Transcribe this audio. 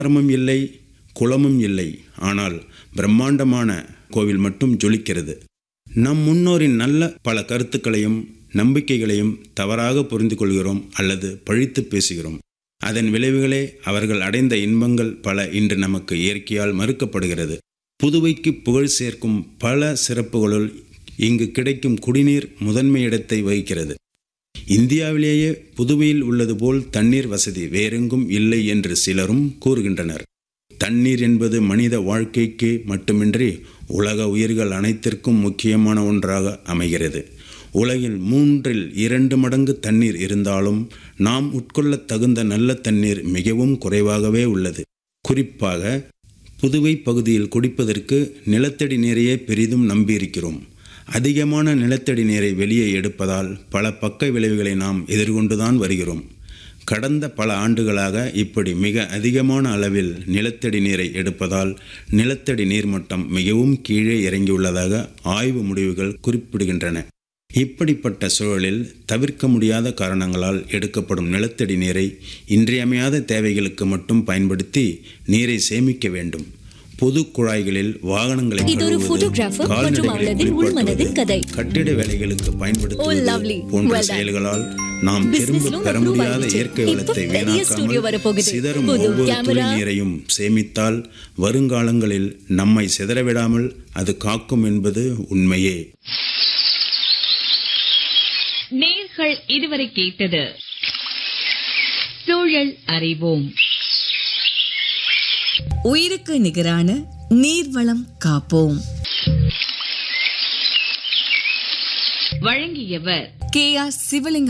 மரமும் இல்லை குளமும் இல்லை ஆனால் பிரம்மாண்டமான கோவில் மட்டும் ஜொலிக்கிறது நம் முன்னோரின் நல்ல பல கருத்துக்களையும் நம்பிக்கைகளையும் தவறாக புரிந்து கொள்கிறோம் அல்லது பழித்து பேசுகிறோம் அதன் விளைவுகளே அவர்கள் அடைந்த இன்பங்கள் பல இன்று நமக்கு இயற்கையால் மறுக்கப்படுகிறது புதுவைக்கு புகழ் சேர்க்கும் பல சிறப்புகளுள் இங்கு கிடைக்கும் குடிநீர் முதன்மை இடத்தை வகிக்கிறது இந்தியாவிலேயே புதுவையில் உள்ளது போல் தண்ணீர் வசதி வேறெங்கும் இல்லை என்று சிலரும் கூறுகின்றனர் தண்ணீர் என்பது மனித வாழ்க்கைக்கு மட்டுமின்றி உலக உயிர்கள் அனைத்திற்கும் முக்கியமான ஒன்றாக அமைகிறது உலகில் மூன்றில் இரண்டு மடங்கு தண்ணீர் இருந்தாலும் நாம் உட்கொள்ளத் தகுந்த நல்ல தண்ணீர் மிகவும் குறைவாகவே உள்ளது குறிப்பாக புதுவை பகுதியில் குடிப்பதற்கு நிலத்தடி நீரையே பெரிதும் நம்பியிருக்கிறோம் அதிகமான நிலத்தடி நீரை வெளியே எடுப்பதால் பல பக்க விளைவுகளை நாம் எதிர்கொண்டுதான் வருகிறோம் கடந்த பல ஆண்டுகளாக இப்படி மிக அதிகமான அளவில் நிலத்தடி நீரை எடுப்பதால் நிலத்தடி நீர்மட்டம் மிகவும் கீழே இறங்கியுள்ளதாக ஆய்வு முடிவுகள் குறிப்பிடுகின்றன இப்படிப்பட்ட சூழலில் தவிர்க்க முடியாத காரணங்களால் எடுக்கப்படும் நிலத்தடி நீரை இன்றியமையாத தேவைகளுக்கு மட்டும் பயன்படுத்தி நீரை சேமிக்க வேண்டும் பொது குழாய்களில் வாகனங்களை இது ஒரு கழுவுவது, photographer மற்றும் கால்நடைகளை அவளதின் உள்மனதின் கதை. குளிப்பாட்டுவது, கட்டிட வேலைகளுக்கு Oh, பயன்படுத்துவது lovely. போன்ற Well done. செயல்களால் நாம் Business திரும்ப loan பெற approve முடியாத ஆயிடுச்சு. இயற்கை இப்போ வளத்தை பெரிய studio வீணாக்காமல் வரப்போகுது. சிதறும் புது ஒவ்வொரு துளி camera. நீரையும் சேமித்தால் வருங்காலங்களில் நம்மை சிதறவிடாமல் அது காக்கும் என்பது உண்மையே நேர்கள் இதுவரை கேட்டது சூழல் அறிவோம் உயிருக்கு நிகரான நீர்வளம் காப்போம் வழங்கியவர் கே ஆர் சிவலிங்க